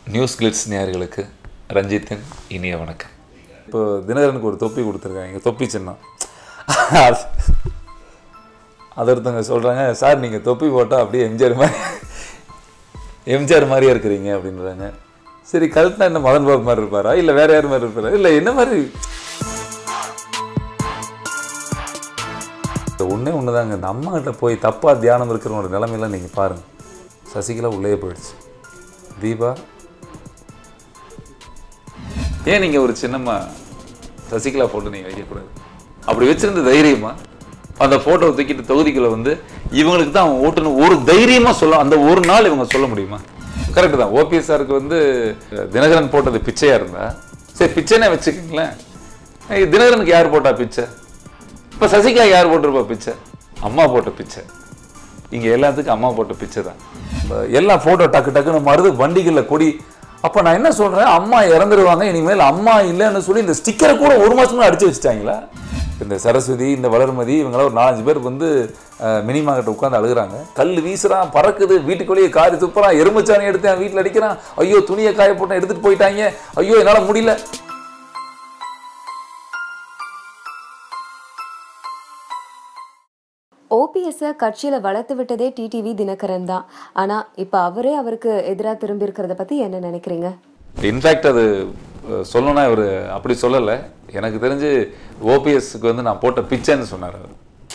News glitz நேயர்களுக்கு ரஞ்சித்தின் இனிய வணக்கம் இப்போ தினகரனுக்கு ஒரு தொப்பி கொடுத்துருக்காங்க தொப்பி சின்னம் அது அது ஒருத்தவங்க சொல்கிறாங்க சார் நீங்கள் தொப்பி போட்டால் அப்படியே எம்ஜிஆர் மாதிரி எம்ஜிஆர் மாதிரியே இருக்கிறீங்க அப்படின்றாங்க சரி கழுத்துனா என்ன மதன் பாபு மாதிரி இருப்பாரா இல்லை வேற யார் மாதிரி இருப்பாரா இல்லை என்ன மாதிரி ஒன்றே ஒன்று தாங்க இந்த அம்மா கிட்ட போய் தப்பாக தியானம் இருக்கிறவங்களோட நிலைமையெல்லாம் நீங்கள் பாருங்கள் சசிகலா உள்ளே போயிடுச்சு தீபா ஏன் நீங்கள் ஒரு சின்னம்மா சசிகலா ஃபோட்டோ நீங்கள் வைக்கக்கூடாது அப்படி வச்சிருந்த தைரியமா அந்த ஃபோட்டோவை தூக்கிட்டு தொகுதிக்குள்ள வந்து இவங்களுக்கு தான் அவன் ஓட்டுன்னு ஒரு தைரியமா சொல்ல அந்த ஒரு நாள் இவங்க சொல்ல முடியுமா கரெக்டு தான் ஓபிஎஸ்ஆருக்கு வந்து தினகரன் போட்டது பிச்சையா இருந்தா சரி பிச்சைனே வச்சுக்கோங்களேன் ஏய், தினகரனுக்கு யார் போட்டா பிச்சை இப்போ சசிகலா யார் போட்டிருப்பா பிச்சை அம்மா போட்ட பிச்சை இங்க எல்லாத்துக்கும் அம்மா போட்ட பிச்சை தான் இந்த எல்லா ஃபோட்டோ டக்கு டக்குன்னு மருது வண்டிகளில் கொடி அப்போ நான் என்ன சொல்கிறேன் அம்மா இறந்துருவாங்க இனிமேல் அம்மா இல்லைன்னு சொல்லி இந்த ஸ்டிக்கரை கூட ஒரு மாதம் அடிச்சு வச்சுட்டாங்களா இந்த சரஸ்வதி இந்த வளர்மதி இவங்களாம் ஒரு நாலஞ்சு பேர் வந்து மினி மார்க்கெட் உட்காந்து அழுகுறாங்க கல் வீசுறான் பறக்குது வீட்டுக்குள்ளேயே காரி துப்புறான் எருமைச்சாணி எடுத்து என் வீட்டில் அடிக்கிறான் ஐயோ துணியை காய போட்டு எடுத்துட்டு போயிட்டாங்க ஐயோ என்னால் முடியல ஓபிஎஸ்ஸை கட்சியில் வளர்த்து விட்டதே டிடிவி தினகரன் தான் ஆனால் இப்போ அவரே அவருக்கு எதிராக திரும்பி இருக்கிறத பற்றி என்ன நினைக்கிறீங்க இன்ஃபேக்ட் அது அஹ், சொல்லணும்னா இவர் அப்படி சொல்லலை எனக்கு தெரிஞ்சு ஓபிஎஸ்க்கு வந்து நான் போட்ட பிச்சைன்னு சொன்னார் அவர்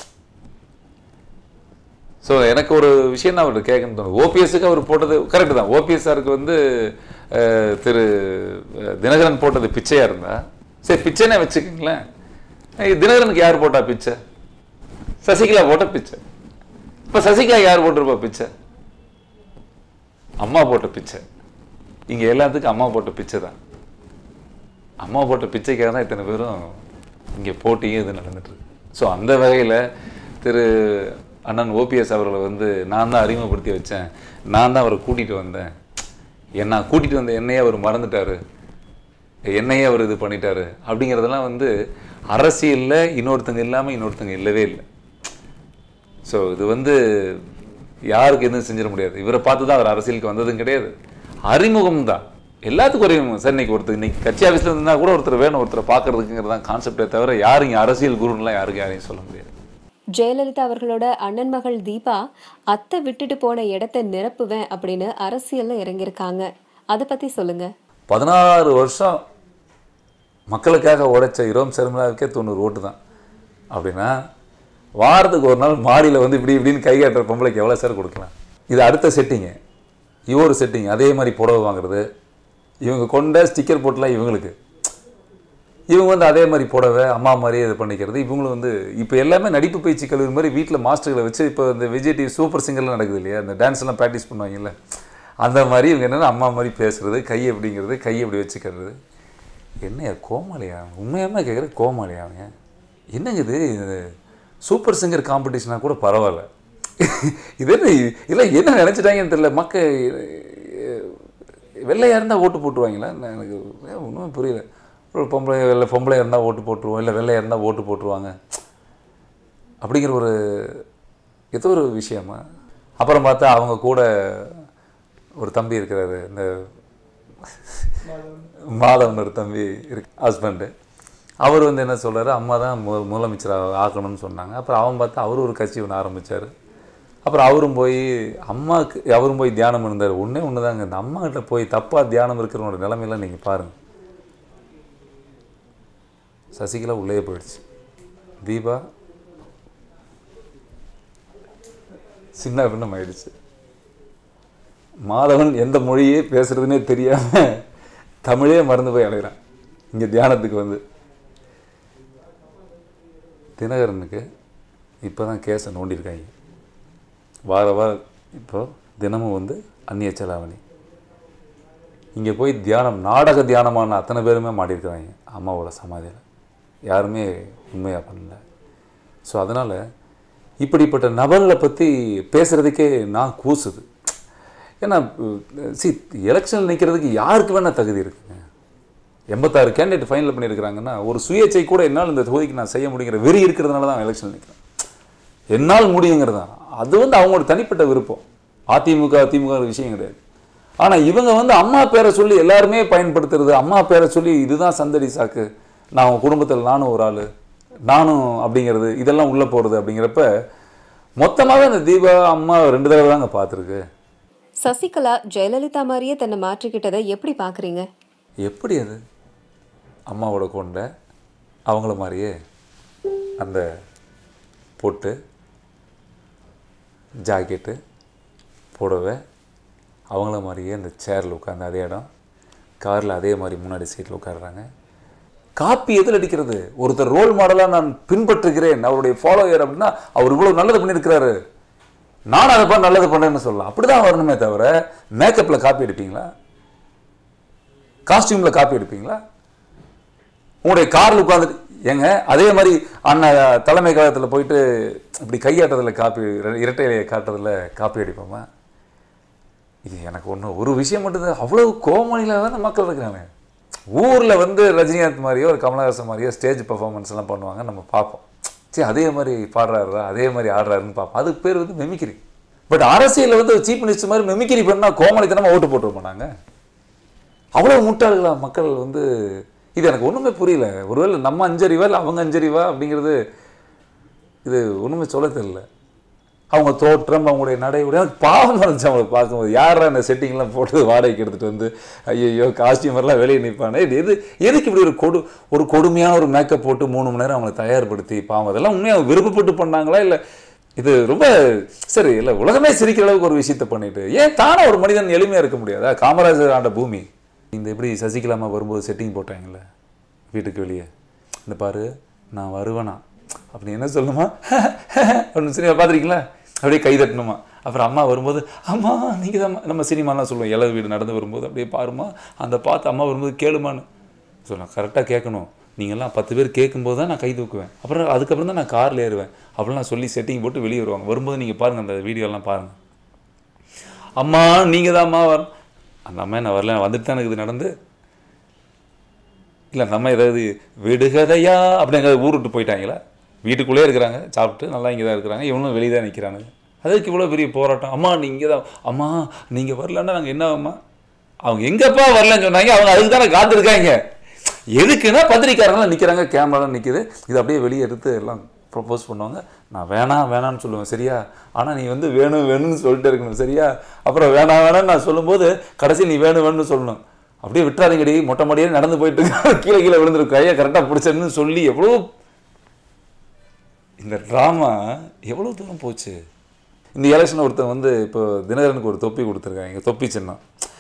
ஸோ எனக்கு ஒரு விஷயம் தான் அவர் கேட்கணும்னு தோணுது ஓபிஎஸ்க்கு அவர் போட்டது கரெக்டு தான் ஓபிஎஸ்ஆருக்கு வந்து அஹ், திரு அஹ், தினகரன் போட்டது பிச்சையாக இருந்தா சரி பிச்சைனே வச்சுக்கோங்களேன் ஏய், தினகரனுக்கு யார் போட்டா பிச்சை சசிகலா போட்ட பிச்சை இப்போ சசிகலா யார் போட்டிருப்பா பிச்சை அம்மா போட்ட பிச்சை இங்க எல்லாத்துக்கும் அம்மா போட்ட பிச்சை தான் அம்மா போட்ட பிச்சைக்காக தான் இத்தனை பேரும் இங்க போட்டியும் இது நடந்துட்டு இருக்கு ஸோ அந்த வகையில திரு அண்ணன் ஓபிஎஸ் அவர்களை வந்து நான் தான் அறிமுகப்படுத்தி வச்சேன் நான் தான் அவரை கூட்டிட்டு வந்தேன் என்ன நான் கூட்டிட்டு வந்த என்னையே அவர் மறந்துட்டாரு என்னையே அவர் இது பண்ணிட்டாரு அப்படிங்கிறதெல்லாம் வந்து அரசியல்ல இன்னொருத்தங்க இல்லாம இன்னொருத்தங்க இல்லவே இல்லை ஸோ இது வந்து யாருக்கு எதுவும் செஞ்சிட முடியாது இவரை பார்த்து தான் அவர் அரசியலுக்கு வந்ததும் கிடையாது அறிமுகம் தான் எல்லாத்துக்கும் அறிமுகம் சார் இன்னைக்கு ஒருத்தர் இன்னைக்கு கட்சி ஆஃபீஸில் இருந்தால் கூட ஒருத்தர் வேணும் ஒருத்தரை பார்க்கறதுக்குங்கிறது தான் கான்செப்டே தவிர யாரும் இங்கே அரசியல் குருன்னுலாம் யாருக்கும் யாரையும் சொல்ல முடியாது ஜெயலலிதா அவர்களோட அண்ணன் மகள் தீபா அத்தை விட்டுட்டு போன இடத்தை நிரப்புவேன் அப்படின்னு அரசியல்ல இறங்கியிருக்காங்க அதை பத்தி சொல்லுங்க பதினாறு வருஷம் மக்களுக்காக உழைச்ச இரோம் சர்மிளாவுக்கே தொண்ணூறு ஓட்டு தான் அப்படின்னா வாரத்துக்கு ஒரு நாள் மாடியில் வந்து இப்படி இப்படின்னு கை காட்டுற பொம்பளைக்கு எவ்வளோ சார் கொடுக்கலாம் இது அடுத்த செட்டிங்கு இவர் செட்டிங் அதே மாதிரி புடவை வாங்குறது இவங்க கொண்ட ஸ்டிக்கர் போட்டுலாம் இவங்களுக்கு இவங்க வந்து அதே மாதிரி புடவை அம்மா மாதிரியே இது பண்ணிக்கிறது இவங்களும் வந்து இப்போ எல்லாமே நடிப்பு பயிற்சி கல்லூரி மாதிரி வீட்டில் மாஸ்டர்களை வச்சு இப்போ இந்த விஜய் டிவி சூப்பர் சிங்கர்லாம் நடக்குது இல்லையா அந்த டான்ஸ் எல்லாம் ப்ராக்டிஸ் பண்ணுவாங்கல்ல அந்த மாதிரி இவங்க என்னென்னா அம்மா மாதிரி பேசுறது கை எப்படிங்கிறது கை எப்படி வச்சுக்கிறது என்னையா கோமாளியா உண்மையாமே கேட்குற கோமாளியா அவங்க என்னங்க இது இது சூப்பர் சிங்கர் காம்படிஷனாக கூட பரவாயில்ல இது என்ன இல்லை என்ன நினச்சிட்டாங்கன்னு தெரியல மக்கள் வெள்ளையாக இருந்தால் ஓட்டு போட்டுருவாங்களா என்ன எனக்கு ஒன்றுமே புரியல ஒரு பொம்பளை வெள்ளை பொம்பளை இருந்தால் ஓட்டு போட்டுருவோம் இல்லை வெள்ளையாக இருந்தால் ஓட்டு போட்டுருவாங்க அப்படிங்கிற ஒரு ஏதோ ஒரு விஷயமா அப்புறம் பார்த்தா அவங்க கூட ஒரு தம்பி இருக்கிறாரு இந்த மாதவன் ஒரு தம்பி இருக்கு ஹஸ்பண்டு அவர் வந்து என்ன சொல்றாரு அம்மா தான் மு முதலமைச்சராக ஆக்கணும்னு சொன்னாங்க அப்புறம் அவன் பார்த்தா அவர் ஒரு கட்சி ஒன்று ஆரம்பிச்சார் அப்புறம் அவரும் போய் அம்மாவுக்கு அவரும் போய் தியானம் இருந்தார் ஒன்றே ஒன்று தாங்க இந்த அம்மா கிட்ட போய் தப்பாக தியானம் இருக்கிறவனோட நிலைமையெல்லாம் நீங்கள் பாருங்கள் சசிகலா உள்ளே போயிடுச்சு தீபா சின்ன பின்னம் ஆயிடுச்சு மாதவன் எந்த மொழியே பேசுறதுனே தெரியாம தமிழே மறந்து போய் அலைகிறான் இங்க தியானத்துக்கு வந்து தினகரனுக்கு இப்பதான் கேஸை நோண்டியிருக்காங்க வார வாரம் இப்போ தினமும் வந்து அந்நிய செலாவணி இங்கே போய் தியானம் நாடக தியானமான அத்தனை பேருமே மாட்டியிருக்கிறாங்க அம்மாவோட சமாதியில் யாருமே உண்மையாக பண்ணல ஸோ அதனால் இப்படிப்பட்ட நபர்களை பற்றி பேசுகிறதுக்கே நான் கூசுது ஏன்னா சி எலெக்ஷனில் நிற்கிறதுக்கு யாருக்கு வேணால் தகுதி இருக்குங்க எண்பத்தாறு கேண்டிடேட் ஃபைனல் பண்ணியிருக்கிறாங்கன்னா ஒரு சுயேச்சை கூட என்னால் இந்த தொகுதிக்கு நான் செய்ய முடியுங்கிற வெறி இருக்கிறதுனால தான் எலெக்ஷன் நிற்கிறேன் என்னால் முடியுங்கிறது தான் அது வந்து அவங்களோட தனிப்பட்ட விருப்பம் அதிமுக அதிமுக விஷயம் கிடையாது ஆனால் இவங்க வந்து அம்மா பேரை சொல்லி எல்லாருமே பயன்படுத்துறது அம்மா பேரை சொல்லி இதுதான் சந்தடி சாக்கு நான் உன் குடும்பத்தில் நானும் ஒரு ஆள் நானும் அப்படிங்கிறது இதெல்லாம் உள்ளே போகிறது அப்படிங்கிறப்ப மொத்தமாகவே அந்த தீபா அம்மா ரெண்டு தடவை தாங்க பார்த்துருக்கு சசிகலா ஜெயலலிதா மாதிரியே தன்னை மாற்றிக்கிட்டதை எப்படி பாக்குறீங்க எப்படி அது அம்மாவோட கொண்ட அவங்கள மாதிரியே அந்த பொட்டு ஜாக்கெட்டு புடவை அவங்கள மாதிரியே அந்த சேரில் உட்காந்து அதே இடம் காரில் அதே மாதிரி முன்னாடி சீட்டில் உட்காடுறாங்க காப்பி எதில் அடிக்கிறது ஒருத்தர் ரோல் மாடலாக நான் பின்பற்றுகிறேன் அவருடைய ஃபாலோயர் அப்படின்னா அவர் இவ்வளோ நல்லது பண்ணியிருக்கிறாரு நான் அதை பண்ண நல்லது பண்ணேன்னு சொல்லலாம் அப்படி தான் வரணுமே தவிர மேக்கப்பில் காப்பி எடுப்பீங்களா காஸ்டியூமில் காப்பி எடுப்பீங்களா உங்களுடைய காரில் உட்காந்துட்டு ஏங்க அதே மாதிரி அண்ணன் தலைமை கழகத்தில் போயிட்டு இப்படி கையாட்டதில் காப்பி இரட்டை இலையை காட்டுறதுல காப்பி அடிப்போமா இது எனக்கு ஒன்று ஒரு விஷயம் மட்டும்தான் அவ்வளவு கோமணியில் தானே மக்கள் இருக்கிறாங்க ஊரில் வந்து ரஜினிகாந்த் மாதிரியோ ஒரு கமலஹாசன் மாதிரியோ ஸ்டேஜ் பர்ஃபார்மன்ஸ் எல்லாம் பண்ணுவாங்க நம்ம பார்ப்போம் சரி அதே மாதிரி பாடுறாருடா அதே மாதிரி ஆடுறாருன்னு பார்ப்போம் அதுக்கு பேர் வந்து மெமிக்கிரி பட் அரசியலில் வந்து சீஃப் மினிஸ்டர் மாதிரி மெமிக்கிரி பண்ணால் கோமணித்தனமாக ஓட்டு போட்டுருப்போம் நாங்கள் அவ்வளோ முட்டாள்களா மக்கள் வந்து இது எனக்கு ஒன்றுமே புரியல ஒருவேளை நம்ம அஞ்சறிவா இல்லை அவங்க அஞ்சறிவா அப்படிங்கிறது இது ஒன்றுமே சொல்ல தெரியல அவங்க தோற்றம் அவங்களுடைய நடை உடை எனக்கு பாவம் இருந்துச்சு அவங்களை பார்க்கும்போது யாரா அந்த செட்டிங்லாம் போட்டு வாடகைக்கு எடுத்துகிட்டு வந்து ஐயோ காஸ்டியூமர்லாம் வெளியே நிற்பானே இது எது எதுக்கு இப்படி ஒரு கொடு ஒரு கொடுமையான ஒரு மேக்கப் போட்டு மூணு மணி நேரம் அவங்களை தயார்படுத்தி பாவம் அதெல்லாம் உண்மையாக அவங்க விருப்பப்பட்டு பண்ணாங்களா இல்லை இது ரொம்ப சரி இல்லை உலகமே சிரிக்கிற அளவுக்கு ஒரு விஷயத்த பண்ணிட்டு ஏன் தானே ஒரு மனிதன் எளிமையாக இருக்க முடியாதா காமராஜர் ஆண்ட பூமி இந்த எப்படி சசிகலாமா வரும்போது செட்டிங் போட்டாங்கல்ல வீட்டுக்கு வெளியே இந்த பாரு நான் வருவேனா அப்படி என்ன சொல்லணுமா அப்படின்னு சினிமா பார்த்துருக்கீங்களா அப்படியே கை தட்டணுமா அப்புறம் அம்மா வரும்போது அம்மா நீங்கள் தான் நம்ம சினிமாலாம் சொல்லுவோம் இளவு வீடு நடந்து வரும்போது அப்படியே பாருமா அந்த பார்த்து அம்மா வரும்போது கேளுமான்னு சொல்லலாம் கரெக்டாக கேட்கணும் நீங்கள்லாம் பத்து பேர் கேட்கும்போது தான் நான் கை தூக்குவேன் அப்புறம் அதுக்கப்புறம் தான் நான் காரில் ஏறுவேன் அப்படிலாம் சொல்லி செட்டிங் போட்டு வெளியே வருவாங்க வரும்போது நீங்கள் பாருங்கள் அந்த வீடியோலாம் பாருங்கள் அம்மா நீங்கள் தான் அம்மா வர அந்த அம்மா என்ன வரல வந்துட்டு தான் இருக்குது நடந்து இல்லை நம்ம ஏதாவது விடுகதையா அப்படிங்கிற ஊர் விட்டு போயிட்டாங்களா வீட்டுக்குள்ளே இருக்கிறாங்க சாப்பிட்டு நல்லா இங்கே தான் இருக்கிறாங்க இவனும் வெளியே தான் நிற்கிறானுங்க அதுக்கு இவ்வளோ பெரிய போராட்டம் அம்மா நீங்கள் தான் அம்மா நீங்கள் வரலன்னா நாங்கள் என்ன அம்மா அவங்க எங்கப்பா வரலன்னு சொன்னாங்க அவங்க அதுக்கு தானே காத்திருக்காங்க எதுக்குன்னா பத்திரிக்காரங்களாம் நிற்கிறாங்க கேமராலாம் நிற்கிது இது அப்படியே வெளியே எடுத்து எல்லாம் ப்ரப்போஸ் பண்ணுவாங்க நான் வேணாம் வேணாம்னு சொல்லுவேன் சரியா ஆனால் நீ வந்து வேணும் வேணும்னு சொல்லிட்டு இருக்கணும் சரியா அப்புறம் வேணாம் வேணாம்னு நான் சொல்லும்போது கடைசி நீ வேணும் வேணும்னு சொல்லணும் அப்படியே விட்டுறாதீங்கடி மொட்டை மாடியே நடந்து போயிட்டு இருக்க. கீழே கீழே விழுந்திருக்கு கையை கரெக்டாக பிடிச்சேன்னு சொல்லி எவ்வளோ இந்த ட்ராமா எவ்வளோ தூரம் போச்சு இந்த எலெக்ஷன் ஒருத்தன் வந்து இப்போ தினகரனுக்கு ஒரு தொப்பி கொடுத்துருக்காங்க தொப்பி சின்னம்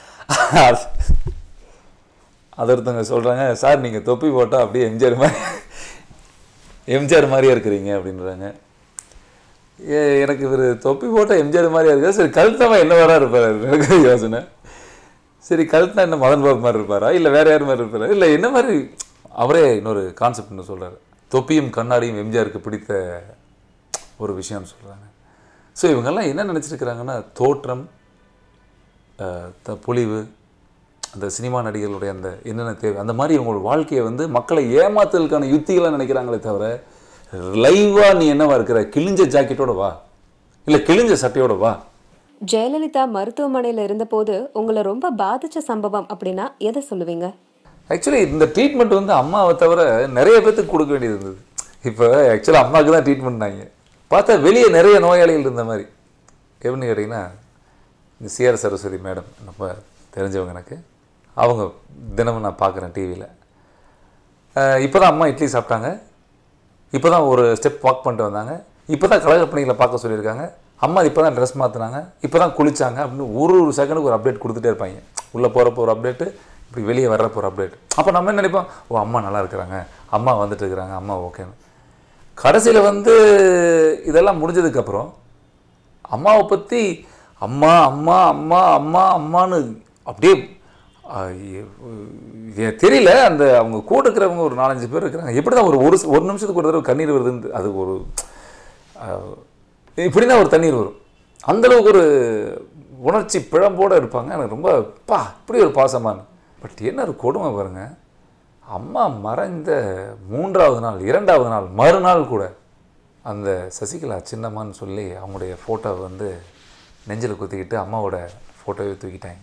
அது ஒருத்தவங்க சொல்கிறாங்க சார் நீங்கள் தொப்பி போட்டால் அப்படியே எம்ஜிஆர் மாதிரி எம்ஜிஆர் மாதிரியே இருக்கிறீங்க அப்படின்றாங்க ஏ எனக்கு இவர் தொப்பி போட்டால் எம்ஜிஆர் மாதிரியா இருக்கா சரி கழுத்தமாக என்ன வேறா இருப்பார் எனக்கு யோசனை சரி கழுத்தா என்ன மதன் பாபு மாதிரி இருப்பாரா இல்லை வேற யார் மாதிரி இருப்பாரா இல்லை என்ன மாதிரி அவரே இன்னொரு கான்செப்ட் ஒன்று சொல்கிறார் தொப்பியும் கண்ணாடியும் எம்ஜிஆருக்கு பிடித்த ஒரு விஷயம்னு சொல்கிறாங்க ஸோ இவங்கெல்லாம் என்ன நினச்சிருக்கிறாங்கன்னா தோற்றம் அஹ், த பொலிவு அந்த சினிமா நடிகர்களுடைய அந்த என்னென்ன தேவை அந்த மாதிரி இவங்களோட வாழ்க்கையை வந்து மக்களை ஏமாத்துறதுக்கான யுத்திகளை நினைக்கிறாங்களே தவிர லைவாக நீ என்னவா இருக்கிற கிழிஞ்ச ஜாக்கெட்டோட வா இல்லை கிழிஞ்ச சட்டையோட வா ஜெயலலிதா மருத்துவமனையில இருந்தபோது உங்களை ரொம்ப பாதிச்ச சம்பவம் அப்படின்னா எதை சொல்லுவீங்க ஆக்சுவலி இந்த ட்ரீட்மெண்ட் வந்து அம்மாவை தவிர நிறைய பேத்துக்கு கொடுக்க வேண்டியது இருந்தது இப்போ ஆக்சுவலாக அம்மாவுக்கு தான் ட்ரீட்மெண்ட்னாங்க பார்த்தா வெளியே நிறைய நோயாளிகள் இருந்த மாதிரி எப்படின்னு கேட்டிங்கன்னா இந்த சிஆர் சரஸ்வதி மேடம் ரொம்ப தெரிஞ்சவங்க எனக்கு அவங்க தினமும் நான் பார்க்குறேன் டிவியில் இப்போ தான் அம்மா இட்லி சாப்பிட்டாங்க இப்போ தான் ஒரு ஸ்டெப் வாக் பண்ணிட்டு வந்தாங்க இப்போ தான் கழக பணிகளை பார்க்க சொல்லியிருக்காங்க அம்மா இப்போ தான் ட்ரெஸ் மாற்றினாங்க இப்போ தான் குளிச்சாங்க அப்படின்னு ஒரு ஒரு செகண்டுக்கு ஒரு அப்டேட் கொடுத்துட்டே இருப்பாங்க உள்ளே போகிறப்போ ஒரு அப்டேட்டு இப்படி வெளியே வர்றப்போ ஒரு அப்டேட் அப்போ நம்ம என்ன நினைப்போம் ஓ அம்மா நல்லா இருக்கிறாங்க அம்மா வந்துட்டு இருக்கிறாங்க அம்மா ஓகேன்னு கடைசியில் வந்து இதெல்லாம் முடிஞ்சதுக்கப்புறம் அம்மாவை பற்றி அம்மா அம்மா அம்மா அம்மா அம்மான்னு அப்படியே ஆ, எ- எ- தெரியல அந்த அவங்க கூட இருக்கிறவங்க ஒரு நாலஞ்சு பேர் இருக்கிறாங்க எப்படி தான் ஒரு ஒரு ஒரு நிமிஷத்துக்கு ஒரு தடவை கண்ணீர் வருதுன்னு அது ஒரு ஆ, இப்படி தான் ஒரு தண்ணீர் வரும் அந்த அளவுக்கு ஒரு உணர்ச்சி பிழம்போடு இருப்பாங்க எனக்கு ரொம்ப பா இப்படி ஒரு பாசமான பட் என்ன ஒரு கொடுமை பாருங்க அம்மா மறைந்த மூன்றாவது நாள் இரண்டாவது நாள் மறுநாள் கூட அந்த சசிகலா சின்னம்மான்னு சொல்லி அவங்களுடைய ஃபோட்டோவை வந்து நெஞ்சில் குத்திக்கிட்டு அம்மாவோட ஃபோட்டோவை தூக்கிட்டாங்க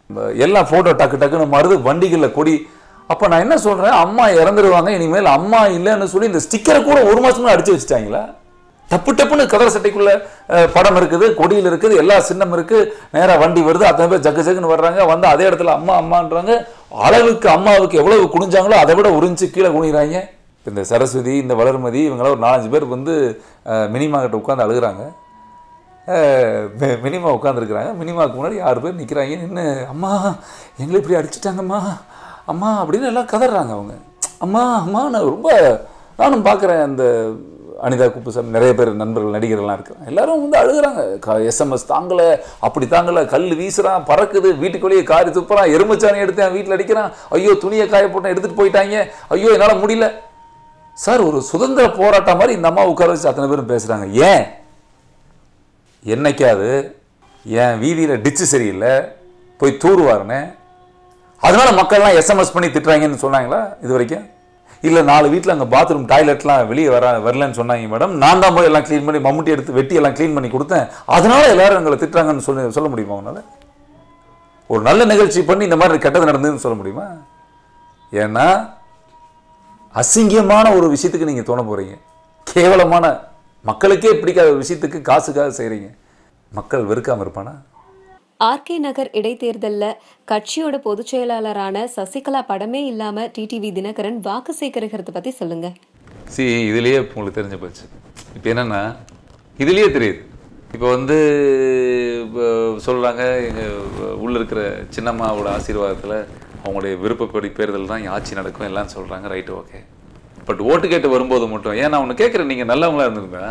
எல்லா ஃபோட்டோ டக்கு டக்குன்னு மாறுது வண்டிகளில் கொடி அப்போ நான் என்ன சொல்கிறேன் அம்மா இறந்துருவாங்க இனிமேல் அம்மா இல்லைன்னு சொல்லி இந்த ஸ்டிக்கரை கூட ஒரு மாதம் அடிச்சு வச்சுட்டாங்களா டப்பு டப்புன்னு கதர் சட்டைக்குள்ள அஹ், படம் இருக்குது கொடியில் இருக்குது எல்லா சின்னம் இருக்கு நேரா வண்டி வருது அத்தனை பேர் ஜக்கு ஜக்குன்னு வர்றாங்க வந்து அதே இடத்துல அம்மா அம்மான்றாங்க அளவுக்கு அம்மாவுக்கு எவ்வளவு குனிஞ்சாங்களோ அதை விட உறிஞ்சு கீழே குனிகிறாங்க இந்த சரஸ்வதி இந்த வளர்மதி இவங்களாம் ஒரு நாலஞ்சு பேர் வந்து அஹ், மினிமா கிட்ட உட்காந்து அழுகுறாங்க அஹ், மி- மினிமா உட்காந்துருக்குறாங்க மினிமாவுக்கு முன்னாடி ஆறு பேர் நிற்கிறாங்க நின்று அம்மா எங்களை இப்படி அடிச்சிட்டாங்கம்மா அம்மா அப்படின்னு எல்லாம் கதறாங்க அவங்க அம்மா அம்மா நான் ரொம்ப நானும் பார்க்குறேன் அந்த அனிதா குப்புசாமி நிறைய பேர் நண்பர்கள் நடிகர்கள்லாம் இருக்கிறாங்க எல்லாரும் வந்து அழுகுறாங்க எஸ்எம்எஸ் தாங்கலை அப்படி தாங்கலை கல் வீசுறான் பறக்குது வீட்டுக்குள்ளேயே காரி துப்புறான் எருமச்சாணி எடுத்தேன் வீட்டில் அடிக்கிறான் ஐயோ துணியை காய போட்டேன் எடுத்துகிட்டு போயிட்டாங்க ஐயோ என்னால் முடியல சார் ஒரு சுதந்திர போராட்டம் மாதிரி இந்த அம்மா உட்கார வச்சு அத்தனை பேரும் பேசுகிறாங்க ஏன் என்னைக்காவது என் வீதியில் டிச்சு சரியில்லை போய் தூர்வாருனேன் அதனால மக்கள்லாம் எஸ்எம்எஸ் பண்ணி திட்டுறாங்கன்னு சொன்னாங்களா இது வரைக்கும் இல்லை நாலு வீட்டில் அங்கே பாத்ரூம் டாய்லெட்லாம் வெளியே வர வரலன்னு சொன்னாங்க மேடம் நான் தான் போய் எல்லாம் க்ளீன் பண்ணி மம்முட்டி எடுத்து வெட்டி எல்லாம் க்ளீன் பண்ணி கொடுத்தேன் அதனால எல்லாரும் எங்களை திட்டுறாங்கன்னு சொல்லி சொல்ல முடியுமா உங்களால் ஒரு நல்ல நிகழ்ச்சி பண்ணி இந்த மாதிரி கெட்டது நடந்ததுன்னு சொல்ல முடியுமா ஏன்னா அசிங்கமான ஒரு விஷயத்துக்கு நீங்கள் தோண போகிறீங்க கேவலமான மக்களுக்கே பிடிக்காத ஒரு விஷயத்துக்கு காசுக்காக செய்கிறீங்க மக்கள் வெறுக்காமல் இருப்பானா ஆர்கே நகர் இடைத்தேர்தல்ல கட்சியோட பொதுச் செயலாளரான சசிகலா படமே இல்லாம டிடிவி தினகரன் வாக்கு சேகரிக்கிறத பத்தி சொல்லுங்க சி இதுலயே உங்களுக்கு தெரிஞ்சு போச்சு இப்போ என்னன்னா இதுலயே தெரியுது இப்போ வந்து இப்போ சொல்றாங்க எங்க உள்ள இருக்கிற சின்னம்மாவோட ஆசீர்வாதத்துல அவங்களுடைய விருப்பப்படி பேர்தல் தான் இங்க ஆட்சி நடக்கும் எல்லாம் சொல்றாங்க ரைட்டு ஓகே பட் ஓட்டு கேட்டு வரும்போது மட்டும் ஏன் நான் ஒன்று கேட்குறேன் நீங்கள் நல்லவங்களா இருந்திருந்தா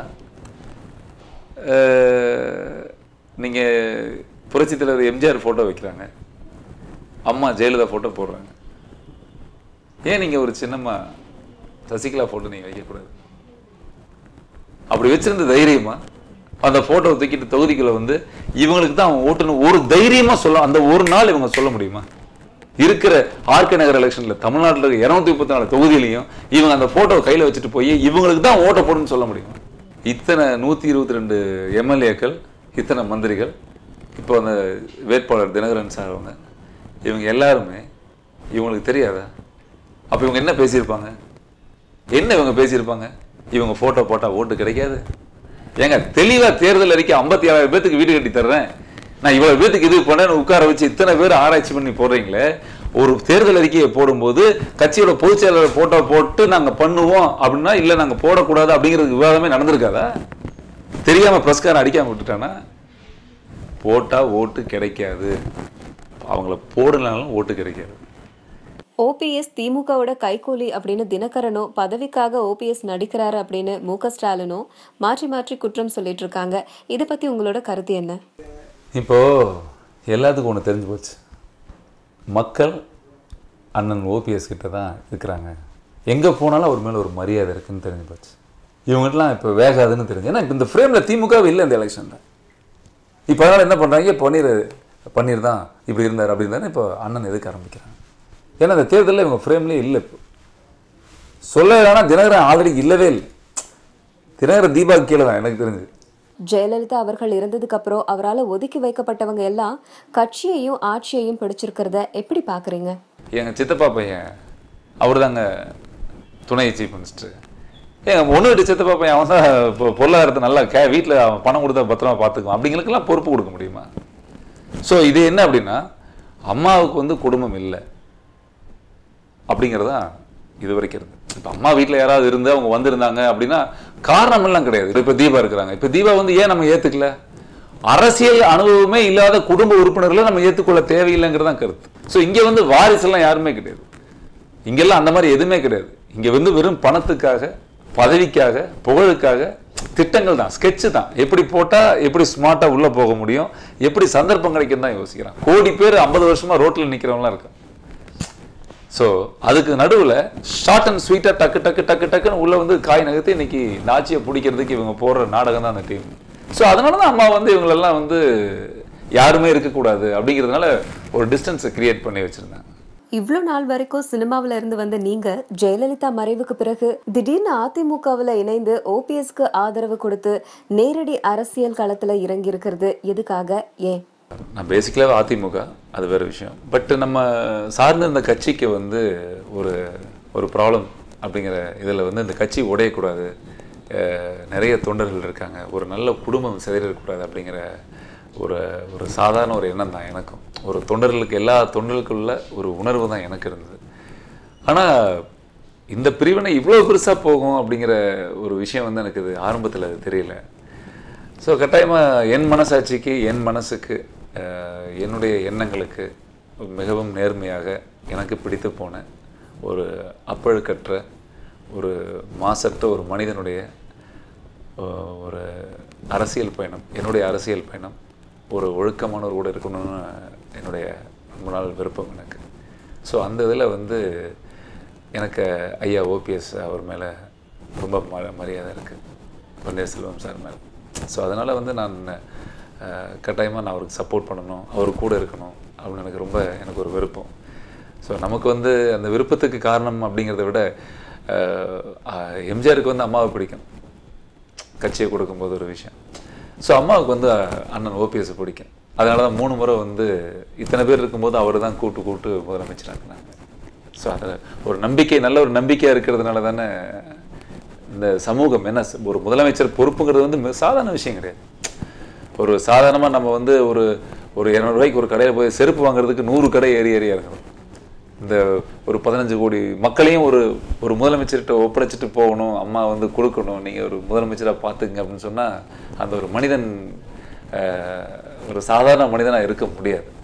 அஹ், நீங்க புரட்சி தலைவர் எம்ஜிஆர் ஃபோட்டோ வைக்கிறாங்க அம்மா ஜெயலலிதா ஃபோட்டோ போடுறாங்க ஏன் நீங்க ஒரு சின்னம்மா சசிகலா போட்டோ நீங்க வைக்கக்கூடாது அப்படி வச்சிருந்த தைரியமா அந்த போட்டோவை தூக்கிட்டு தொகுதிக்குள்ள வந்து இவங்களுக்கு தான் அவன் ஓட்டுன்னு ஒரு தைரியமா சொல்ல அந்த ஒரு நாள் இவங்க சொல்ல முடியுமா இருக்கிற ஆர்கே நகர் எலெக்ஷன்ல தமிழ்நாட்டில் இருக்க இருநூத்தி முப்பத்தி நாலு தொகுதியிலையும் இவங்க அந்த போட்டோவை கையில வச்சுட்டு போய் இவங்களுக்கு தான் ஓட்ட போடுன்னு சொல்ல முடியுமா இத்தனை நூத்தி இருபத்தி ரெண்டு எம்எல்ஏக்கள் இத்தனை மந்திரிகள் இப்போ அந்த வேட்பாளர் தினகரன் சார் அவங்க இவங்க எல்லாருமே இவங்களுக்கு தெரியாதா அப்ப இவங்க என்ன பேசியிருப்பாங்க என்ன இவங்க பேசியிருப்பாங்க இவங்க போட்டோ போட்டா ஓட்டு கிடைக்காது ஏங்க தெளிவா தேர்தல் அறிக்கை ஐம்பத்தி ஏழாயிரம் பேத்துக்கு வீடு கட்டி தர்றேன் நான் இவ்வளவு பேத்துக்கு இது பண்ணேன்னு உட்கார வச்சு இத்தனை பேர் ஆராய்ச்சி பண்ணி போடுறீங்களே ஒரு தேர்தல் அறிக்கையை போடும்போது கட்சியோட பொதுச் செயலாளர் போட்டோ போட்டு நாங்க பண்ணுவோம் அப்படின்னா இல்ல நாங்க போடக்கூடாது அப்படிங்கிறது விவாதமே நடந்திருக்காதா தெரியாம பிரஸ்காரம் அடிக்காம விட்டுட்டானா போட்டா ஓட்டு கிடைக்காது அவங்கள போடலனாலும் ஓட்டு கிடைக்காது ஓபிஎஸ் திமுகவோட கைகூலி அப்படின்னு தினகரனோ பதவிக்காக ஓபிஎஸ் நடிக்கிறாரு அப்படின்னு மு க ஸ்டாலினோ மாற்றி மாற்றி குற்றம் சொல்லிட்டு இருக்காங்க இதை பத்தி உங்களோட கருத்து என்ன இப்போ எல்லாத்துக்கும் ஒன்று தெரிஞ்சு போச்சு மக்கள் அண்ணன் ஓபிஎஸ் கிட்ட தான் இருக்கிறாங்க எங்கே போனாலும் அவர் மேலே ஒரு மரியாதை இருக்குன்னு தெரிஞ்சு போச்சு இவங்ககிட்டலாம் இப்போ வேகாதுன்னு தெரிஞ்சு ஏன்னா இப்போ இந்த ஃப்ரேமில் திமுகவே இல்லை இந்த எலெக்ஷனில் இப்போ அதனால் என்ன பண்ணுறாங்க பன்னீர் பன்னீர் தான் இப்படி இருந்தார் அப்படி இருந்தாரு இப்போ அண்ணன் எதுக்கு ஆரம்பிக்கிறாங்க ஏன்னா இந்த தேர்தலில் இவங்க ஃப்ரேம்லேயே இல்லை இப்போ சொல்ல வேணா தினகரன் ஆல்ரெடி இல்லவே இல்லை தினகரன் தீபாவுக்கு கீழே தான் எனக்கு தெரிஞ்சு ஜெயலலிதா அவர்கள் இறந்ததுக்கு அப்புறம் அவரால் ஒதுக்கி வைக்கப்பட்டவங்க எல்லாம் கட்சியையும் ஆட்சியையும் பிடிச்சிருக்கிறத எப்படி பாக்குறீங்க எங்கள் சித்தப்பா பையன் அவர் தாங்க துணை சீஃப் மினிஸ்டர் எங்கள் ஒன்று விட்டு சித்தப்பா பையன் அவன் தான் இப்போ பொருளாதாரத்தை நல்லா கே வீட்டில் அவன் பணம் கொடுத்தா பத்திரமா பார்த்துக்குவான் அப்படிங்களுக்கெல்லாம் பொறுப்பு கொடுக்க முடியுமா ஸோ இது என்ன அப்படின்னா அம்மாவுக்கு வந்து குடும்பம் இல்லை அப்படிங்கிறதா இது வரைக்கும் இருந்து இப்போ அம்மா வீட்டில் யாராவது இருந்து அவங்க வந்திருந்தாங்க அப்படின்னா காரணம் எல்லாம் கிடையாது இப்போ தீபா இருக்கிறாங்க இப்போ தீபா வந்து ஏன் நம்ம ஏற்றுக்கல அரசியல் அனுபவமே இல்லாத குடும்ப உறுப்பினர்களை நம்ம ஏற்றுக்கொள்ள தேவையில்லைங்கிறது தான் கருத்து ஸோ இங்கே வந்து வாரிசெல்லாம் யாருமே கிடையாது இங்கெல்லாம் அந்த மாதிரி எதுவுமே கிடையாது இங்கே வந்து வெறும் பணத்துக்காக பதவிக்காக புகழுக்காக திட்டங்கள் தான் ஸ்கெட்சு தான் எப்படி போட்டால் எப்படி ஸ்மார்ட்டாக உள்ளே போக முடியும் எப்படி சந்தர்ப்பம் கிடைக்கும் தான் யோசிக்கிறான் கோடி பேர் ஐம்பது வருஷமா ரோட்டில் நிற்கிறவங்களாம் இருக்கான் ஸோ அதுக்கு நடுவில் ஷார்ட் அண்ட் ஸ்வீட்டாக டக்கு டக்கு டக்கு டக்குன்னு உள்ளே வந்து காய் நகர்த்தி இன்னைக்கு நாச்சியை பிடிக்கிறதுக்கு இவங்க போடுற நாடகம் தான் அந்த டீம் ஸோ அதனால தான் அம்மா வந்து இவங்களெல்லாம் வந்து யாருமே இருக்கக்கூடாது அப்படிங்கிறதுனால ஒரு டிஸ்டன்ஸை கிரியேட் பண்ணி வச்சுருந்தாங்க இவ்ளோ நாள் வரைக்கும் சினிமாவுல இருந்து வந்த நீங்க ஜெயலலிதா மறைவுக்கு பிறகு திடீர்னு அதிமுகவுல இணைந்து ஓபிஎஸ்க்கு ஆதரவு கொடுத்து நேரடி அரசியல் களத்துல இறங்கி இருக்கிறது எதுக்காக ஏன் நான் பேசிக்கலாகவே அதிமுக அது வேறு விஷயம் பட் நம்ம சார்ந்த இந்த கட்சிக்கு வந்து ஒரு ஒரு ப்ராப்ளம் அப்படிங்கிற இதில் வந்து இந்த கட்சி உடையக்கூடாது அஹ் நிறைய தொண்டர்கள் இருக்காங்க ஒரு நல்ல குடும்பம் சிதறிடக்கூடாது அப்படிங்கிற ஒரு ஒரு சாதாரண ஒரு எண்ணம் தான் எனக்கும் ஒரு தொண்டர்களுக்கு எல்லா தொண்டர்களுக்குள்ள ஒரு உணர்வு தான் எனக்கு இருந்தது ஆனால் இந்த பிரிவினை இவ்வளோ பெருசாக போகும் அப்படிங்கிற ஒரு விஷயம் வந்து எனக்கு இது ஆரம்பத்தில் அது தெரியல ஸோ கட்டாயமாக என் மனசாட்சிக்கு என் மனசுக்கு அஹ், என்னுடைய எண்ணங்களுக்கு மிகவும் நேர்மையாக எனக்கு பிடித்து போன ஒரு அப்பழுக்கற்ற ஒரு மாசற்ற ஒரு மனிதனுடைய அஹ், ஒரு அரசியல் பயணம் என்னுடைய அரசியல் பயணம் ஒரு ஒழுக்கமானவர் கூட இருக்கணும்னு என்னுடைய ரொம்ப நாள் விருப்பம் எனக்கு ஸோ அந்த இதில் வந்து எனக்கு ஐயா ஓபிஎஸ் அவர் மேலே ரொம்ப ம மரியாதை இருக்குது பன்னீர்செல்வம் சார் மேலே ஸோ அதனால் வந்து நான் கட்டாயமாக நான் அவருக்கு சப்போர்ட் பண்ணணும் அவர் கூட இருக்கணும் அப்படின்னு எனக்கு ரொம்ப எனக்கு ஒரு விருப்பம் ஸோ நமக்கு வந்து அந்த விருப்பத்துக்கு காரணம் அப்படிங்கிறத விட அஹ், அஹ், எம்ஜிஆருக்கு வந்து அம்மாவை பிடிக்கும் கட்சியை கொடுக்கும்போது ஒரு விஷயம் ஸோ அம்மாவுக்கு வந்து அஹ், அண்ணன் ஓபிஎஸ் பிடிக்கும் அதனால தான் மூணு முறை வந்து இத்தனை பேர் இருக்கும்போது அவர் தான் கூட்டு கூட்டு முதலமைச்சராக்குனாங்க ஸோ அதில் ஒரு நம்பிக்கை நல்ல ஒரு நம்பிக்கையாக இருக்கிறதுனால தானே இந்த சமூகம் என்ன ச- ஒரு முதலமைச்சர் பொறுப்புங்கிறது வந்து மிக சாதாரண விஷயம் கிடையாது ஒரு சாதாரணமாக நம்ம வந்து ஒரு ஒரு இரநூறுவாய்க்கு ஒரு கடையில் போய் செருப்பு வாங்குறதுக்கு நூறு கடை ஏறி ஏறி இறங்கணும் இந்த ஒரு பதினஞ்சு கோடி மக்களையும் ஒரு ஒரு முதலமைச்சர்கிட்ட ஒப்படைச்சிட்டு போகணும் அம்மா வந்து கொடுக்கணும் நீங்கள் ஒரு முதலமைச்சராக பார்த்துங்க அப்படின்னு சொன்னால் அந்த ஒரு மனிதன் அஹ், ஒரு சாதாரண மனிதனாக இருக்க முடியாது